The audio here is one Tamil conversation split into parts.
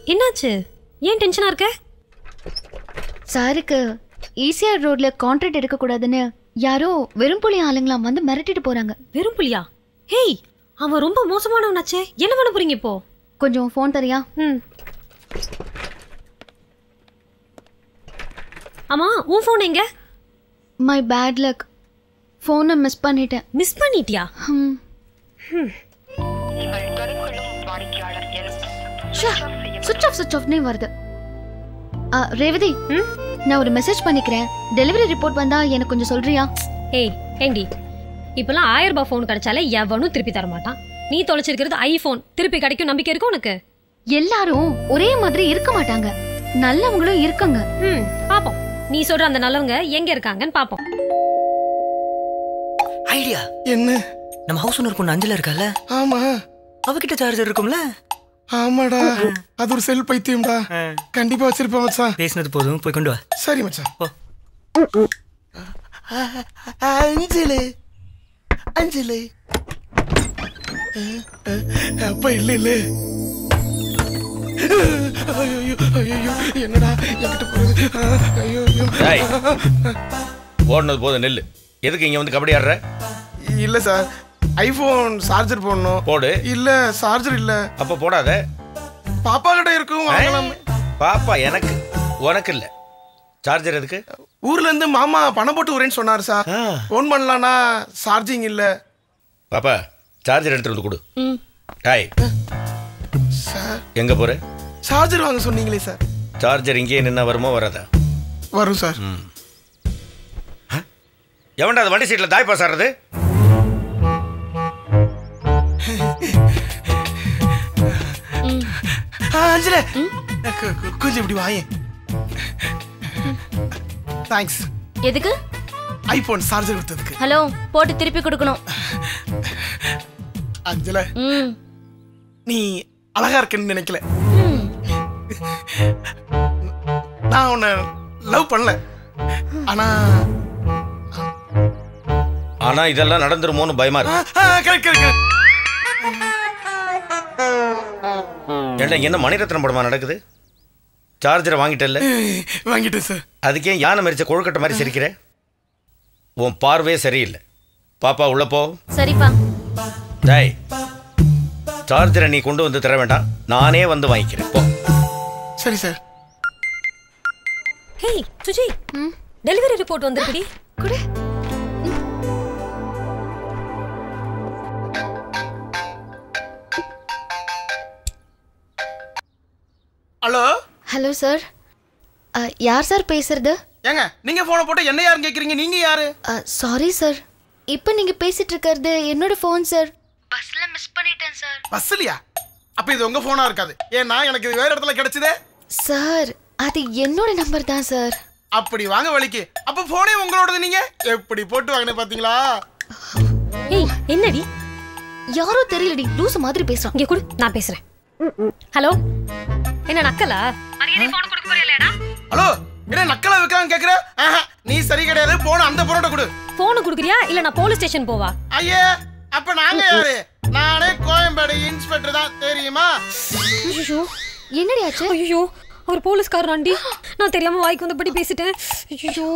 என்னாச்சு ஏன் டென்ஷனா இருக்க சாருக்கு ஈசிஆர் ரோட்ல கான்ட்ராக்ட் எடுக்கக்கூடாதுன்னு யாரோ வெறும் புலி ஆளுங்களாம் வந்து மிரட்டிட்டு போறாங்க வெறும் புலியா ஹேய் அவன் ரொம்ப மோசமானவனாச்சே என்ன பண்ண போறீங்க இப்போ கொஞ்சம் ஃபோன் தரியா ம் ஆமா உன் ஃபோன் எங்க மை பேட் லக் ஃபோனை மிஸ் பண்ணிட்டேன் மிஸ் பண்ணிட்டியா ஹம். ஷே, சுவிட்ச் ஆஃப் சுவிட்ச் ஆஃப்னே வருது ஆ, ரேவதி ம்? நான் ஒரு மெசேஜ் பண்ணிக்கிறேன் டெலிவரி ரிப்போர்ட் வந்தா எனக்கு கொஞ்சம் சொல்றியா ஏய் ஏண்டி இப்பெல்லாம் ஆயிரம் ரூபாய் ஃபோன் கிடைச்சாலே எவனும் திருப்பி தர மாட்டான் நீ தொலைச்சிருக்கிறது ஐஃபோன் திருப்பி கிடைக்கும் நம்பிக்கை இருக்கு உனக்கு எல்லாரும் ஒரே மாதிரி இருக்க மாட்டாங்க நல்லவங்களும் இருக்காங்க ம் பாப்போம் நீ சொல்ற அந்த நல்லவங்க எங்க இருக்காங்கன்னு பாப்போம் ஐடியா என்ன நம்ம ஹவுஸ் ஓனர் பொண்ணு அஞ்சல இருக்கால ஆமா அவகிட்ட சார்ஜர் இருக்கும்ல ஆமாடா அது ஒரு செல் பைத்தியம்டா கண்டிப்பா வச்சிருப்பேன் மச்சான் பேசினது போதும் போய் கொண்டு வா சரி மச்சான் ஓ அஞ்சலு அஞ்சலு அப்ப இல்ல இல்ல ஐயோ ஐயோ என்னடா என்கிட்ட போறது ஐயோ ஐயோ டேய் ஓடுனது போதும் நெல்லு எதுக்கு இங்க வந்து கபடி ஆடுற இல்ல சார் ஐபோன் சார்ஜர் போடணும் போடு இல்ல சார்ஜர் இல்ல அப்ப போடாத பாப்பா கிட்ட இருக்கும் வாங்கலாம் பாப்பா எனக்கு உனக்கு இல்ல சார்ஜர் எதுக்கு ஊர்ல இருந்து மாமா பணம் போட்டு வரேன்னு சொன்னாரு சார் ஆ. ஃபோன் பண்ணலாம்னா சார்ஜிங் இல்ல பாப்பா சார்ஜர் எடுத்துட்டு வந்து கொடு ம் டாய் சார் எங்க போற சார்ஜர் வாங்க சொன்னீங்களே சார் சார்ஜர் இங்கேயே நின்னா வருமோ வராதா வரும் சார் எவன்டா அது வண்டி சீட்ல தாய் பாஸ் ஆடுறது ஆ, அஞ்சல கொ- கொ- கொஞ்சம் இப்படி வாயேன் தேங்க்ஸ் எதுக்கு ஐபோன் சார்ஜர் கொடுத்ததுக்கு ஹலோ போட்டு திருப்பி கொடுக்கணும் அஞ்சல ம் நீ அழகா இருக்கேன்னு நினைக்கல நான் உன்னை லவ் பண்ணல ஆனா ஆனா இதெல்லாம் நடந்துருமோன்னு பயமா இருக்கு கரெக்ட் கரெக்ட் ஏன்டா இங்க என்ன மணிரத்னம் படமா நடக்குது சார்ஜரை வாங்கிட்டல்ல வாங்கிட்டேன் சார் அதுக்கே யானை மரிச்ச கொழுக்கட்டை மாதிரி சிரிக்கிற உன் பார்வையே சரியில்லை பாப்பா உள்ள போ சரிப்பா டேய் சார்ஜரை நீ கொண்டு வந்து தர வேண்டாம் நானே வந்து வாங்கிக்கிறேன் போ சரி sir hey Suji delivery report வந்திருக்குடி குடு ஹலோ ஹலோ சார் யார் சார் பேசுறது ஏங்க நீங்க போனை போட்டு என்ன யாருன்னு கேக்குறீங்க நீங்க யாரு சாரி சார் இப்போ நீங்க பேசிட்டு இருக்கிறது என்னோட ஃபோன் சார் பஸ்ல மிஸ் பண்ணிட்டேன் சார் பஸ்லையா அப்ப இது உங்க போனா இருக்காது ஏன்னா எனக்கு இது வேற இடத்துல கிடைச்சதே சார் அது என்னோட நம்பர் தான் சார் அப்படி வாங்க வழிக்கு அப்ப போனே உங்களோடது நீங்க எப்படி போட்டு வாங்கினே பாத்தீங்களா ஏய் என்னடி யாரோ தெரியலடி லூசு மாதிரி பேசுறான் இங்க கொடு நான் பேசுறேன் ஹலோ என்ன நக்கலா மரியாதை ஃபோன் கொடுக்க போறீங்களேடா ஹலோ என்ன நக்கலா வைக்கலாம் கேக்குற ஆஹா, நீ சரி கிடையாது போன அந்த பொருட்டை கொடு ஃபோன் கொடுக்குறியா இல்ல நான் போலீஸ் ஸ்டேஷன் போவா ஐயே அப்ப நாங்க யாரு நானே கோயம்பேடு இன்ஸ்பெக்டர் தான் தெரியுமா ஐயோ என்னடி ஆச்சு ஐயோ அவர் போலீஸ்காரராண்டி நான் தெரியாம வாய்க்கு வந்தபடி பேசிட்டேன் ஐயோ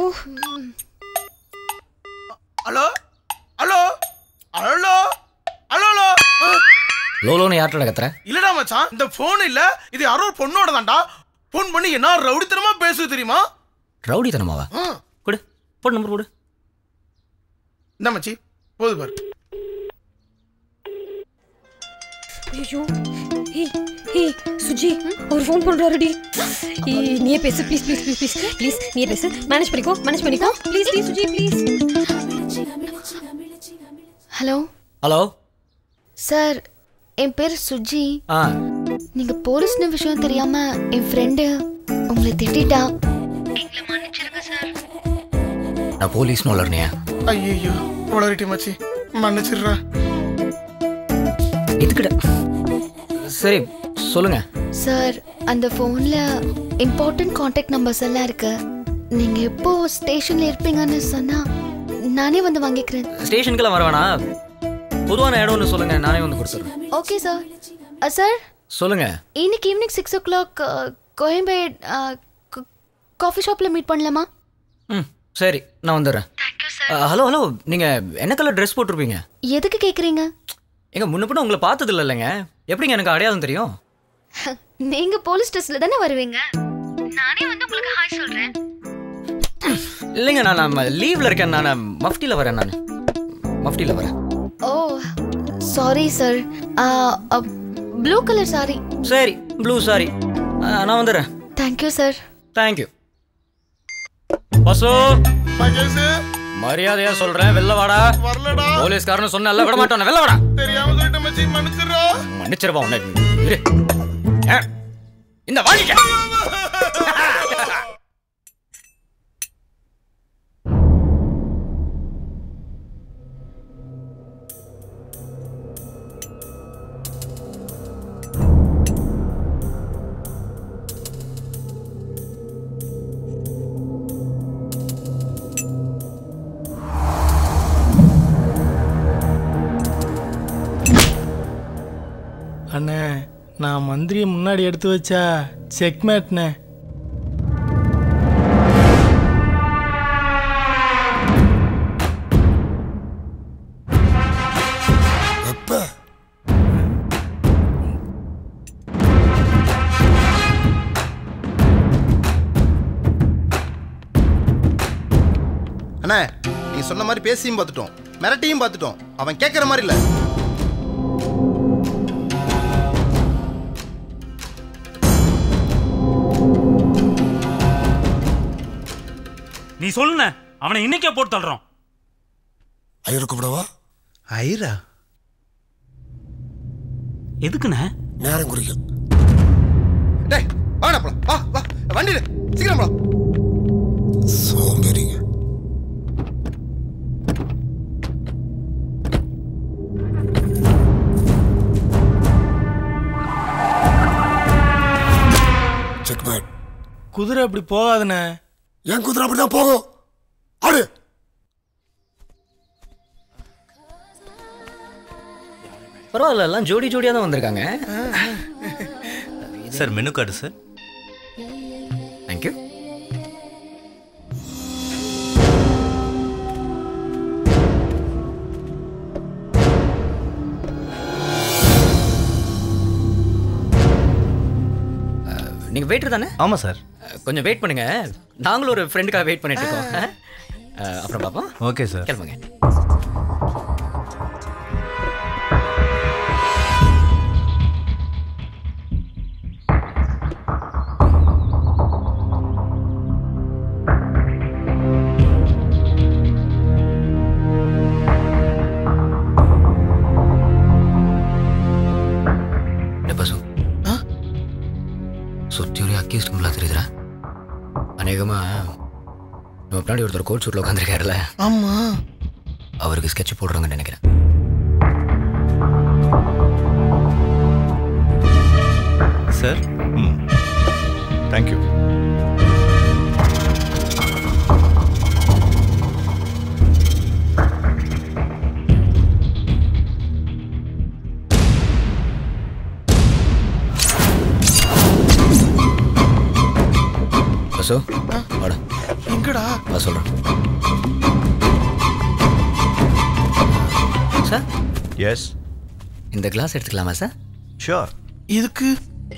hello hello hello hello hello லோலோன்னு யார்கிட்ட கத்துற இல்லடா மச்சான் இந்த போன் இல்ல இது யாரோ ஒரு பொண்ணோட தான்டா போன் பண்ணி என்ன ரவுடித்தனமா பேசுது தெரியுமா ரவுடி தனமாவா ஆ, கொடு போடு நம்பர் போடு இந்தா மச்சி போது பாரு ஐயோ ஏய் ஏய் சுஜி அவர் ஃபோன் பண்றாருடி ஏய் நீயே பேசு please please please please please நீயே பேசு மேனேஜ் பண்ணிக்கோ மேனேஜ் பண்ணிக்கோ please please Suji please hello hello sir என் பேர் சுஜி ஆ நீங்க போலீஸ்னு விஷயம் தெரியாம என் ஃப்ரெண்டு உங்களை திட்டிட்டா நான் போலீஸ்னு வளர்னியா ஐயோ உளறிட்டி மச்சி மன்னிச்சிடுறா எதுக்குட சரி சொல்லுங்க சார் அந்த ஃபோன்ல இம்பார்ட்டன்ட் காண்டாக்ட் நம்பர்ஸ் எல்லாம் இருக்கு நீங்க எப்போ ஸ்டேஷன்ல இருப்பீங்கன்னு சொன்னா நானே வந்து வாங்கிக்கிறேன் ஸ்டேஷனுக்கெல்லாம் வர வேணாம் பொதுவான இடம்னு சொல்லுங்க நானே வந்து கொடுத்துட்றேன் ஓகே சார் சார் சொல்லுங்க இன்னைக்கு evening six o'clock Koyambedu coffee ஷாப்பில் மீட் பண்ணலாமா ம் சரி நான் வந்துடுறேன் ஹலோ ஹலோ நீங்கள் என்ன கலர் ட்ரெஸ் போட்டிருப்பீங்க எதுக்கு கேட்குறீங்க எங்க முன்ன பின்ன உங்களை பார்த்தது இல்லைங்க எப்படிங்க எனக்கு அடையாளம் தெரியும் நீங்கள் போலீஸ் ஸ்டேஷனில் தானே வருவீங்க நானே வந்து உங்களுக்கு ஹாய் சொல்கிறேன் இல்லைங்க நான் நம்ம லீவில் இருக்கேன் நான் மஃப்டியில் வரேன் நான் மஃப்டியில் வரேன் oh sorry sir blue colour sari சரி ப்ளூ சாரி நான் வந்துடுறேன் தேங்க்யூ சார் தேங்க்யூ பசு மகேஷ் மரியாதையா சொல்றேன் வெளில வாடா வரலடா போலீஸ்காரன்னு சொன்ன விட மாட்டோம் வெளில வாடா தெரியாம சொல்லிட்டு மச்சி மன்னிச்சிடுறா மன்னிச்சிருப்பா உன்னை இரு ஏ, இந்த வாங்கிக்க அண்ணே நான் மந்திரியை முன்னாடி எடுத்து வச்சா செக்மேட்ண்ணே அண்ணா நீ சொன்ன மாதிரி பேசியும் பார்த்துட்டோம் மிரட்டியும் பார்த்துட்டோம் அவன் கேட்குற மாதிரி இல்லை நீ சொல்லுன அவனை இன்னைக்கே போட்டு தள்ளுறோம் ஐயரு கூப்பிடவா ஐரா எதுக்குண்ணே நேரம் குறிக்கும் டேய் வாடா போலாம் வா வா வண்டியில சீக்கிரம் போலாம் சோம்பேறிங்க செக்மேட் குதிரை அப்படி போகாதுண்ணே என் குதிரை அப்படிதான் போகும் ஆடு பரவாயில்ல எல்லாம் ஜோடி ஜோடியாக தான் வந்திருக்காங்க sir menu card sir thank you நீங்கள் வெயிட்டர் தானே ஆமாம் சார் அஹ், கொஞ்சம் வெயிட் பண்ணுங்க நாங்களும் ஒரு ஃப்ரெண்டுக்காக வெயிட் பண்ணிட்டு இருக்கோம் அஹ், அப்புறம் பார்ப்போம் ஓகே சார் கிளம்புங்க என்ன பசு சுற்றி ஒரு அக்கீஸ்ட் கும்பலாக தெரியுதுடா அநேகமா நம்ம பின்னாடி ஒருத்தர் கோட் சூட்டில் உட்காந்துருக்காருல்ல ஆமா அவருக்கு ஸ்கெட்ச் போடுறாங்கன்னு நினைக்கிறேன் சார் ம் தேங்க்யூ பசு வாடா எங்கடா வா சொல்கிறேன் சார் எஸ் இந்த கிளாஸ் எடுத்துக்கலாமா சார் ஷுர் இதுக்கு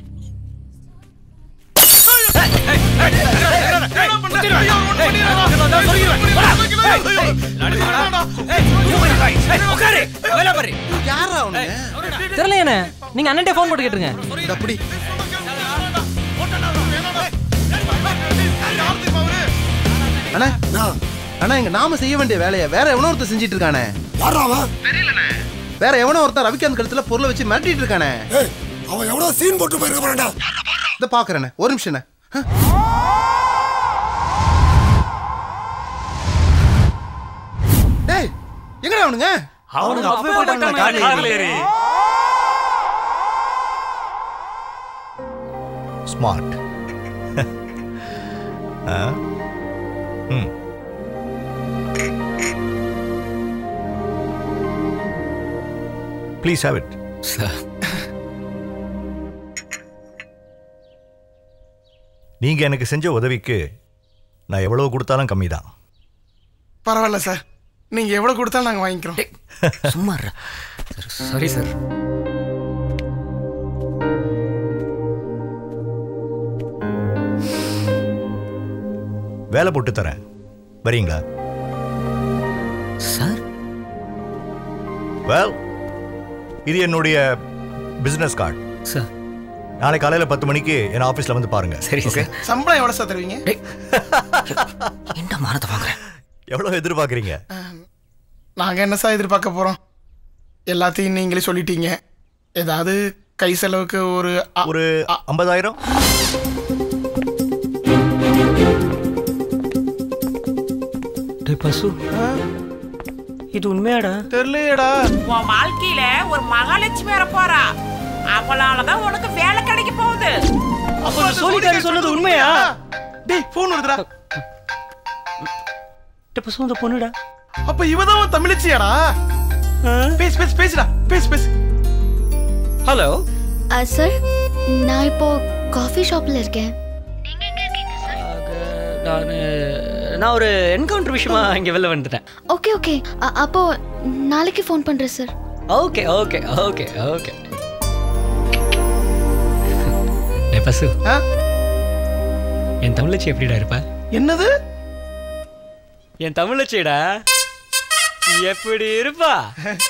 யாரா அவனுங்க தெரியலையாண்ணே நீங்க அண்ணன்ட்டே ஃபோன் போட்டு கேட்டுருங்க இந்த அப்படி அண்ணா அண்ணா இங்க நாம செய்ய வேண்டிய வேலையை வேற எவனோ ஒருத்தன் செஞ்சிட்டு இருக்கானே யாரா அவன் வேற எவனோ ஒருத்தன் ரவிகாந்த் கழுத்துல பொருளை வச்சு மிரட்டிட்டு இருக்கானே ஏய் அவன் எவ்வளவு சீன் போட்டு போயிருக்க போறான்டா இத பாக்குறேனே ஒரு நிமிஷம் டேய் எங்கடா அவனுங்க அவனுக்கு அப்பவே போயிட்டாங்க கார்ல ஏறி ஸ்மார்ட் ம் ப்ளீஸ் ஹேவ் இட் சார் நீங்கள் எனக்கு செஞ்ச உதவிக்கு நான் எவ்வளவு கொடுத்தாலும் கம்மி தான் பரவாயில்ல சார் நீங்க எவ்வளவு கொடுத்தாலும் நாங்க வாங்கிக்கிறோம் சும்மா சாரி சார் வேலை போட்டு தரேன் வரீங்களா சார் வெல் இது என்னுடைய பிஸ்னஸ் கார்டு சார் நாளை காலையில் பத்து மணிக்கு என் ஆஃபீஸில் வந்து பாருங்க சரி ஓகே சம்பளம் எவ்வளவு சார் தருவீங்க என்ன மானத்தை வாங்குறேன் எவ்வளோ எதிர்பார்க்குறீங்க நாங்க என்ன சார் எதிர்பார்க்க போறோம் எல்லாத்தையும் நீங்களே சொல்லிட்டீங்க ஏதாவது கை செலவுக்கு ஒரு அ- ஒரு ஐம்பதாயிரம் டேய் பசு இது உண்மையாடா தெரியலையேடா உன் வாழ்க்கையில ஒரு மகாலட்சுமி வர போறா அவளாலதான் உனக்கு வேலை கிடைக்க போகுது அப்ப அந்த சோழிக்காரி சொன்னது உண்மையா டேய் போன் வருதுடா டேய் பசு அந்த பொண்ணுடா அப்ப இவதான் உன் தமிழச்சியாடா பேசு பேசு பேசுடா பேசு பேசு ஹலோ சார் நான் இப்போ காஃபி ஷாப்பில் இருக்கேன் நான் நான் ஒரு என்கவுண்டர் விஷயமா இங்க வெளில வந்துட்டேன் ஓகே ஓகே அப்போ நாளைக்கு ஃபோன் பண்ணுறேன் sir okay okay okay okay டேய் பசு என் தமிழச்சி எப்படிடா இருப்பா என்னது என் தமிழச்சிடா எப்படி இருப்பா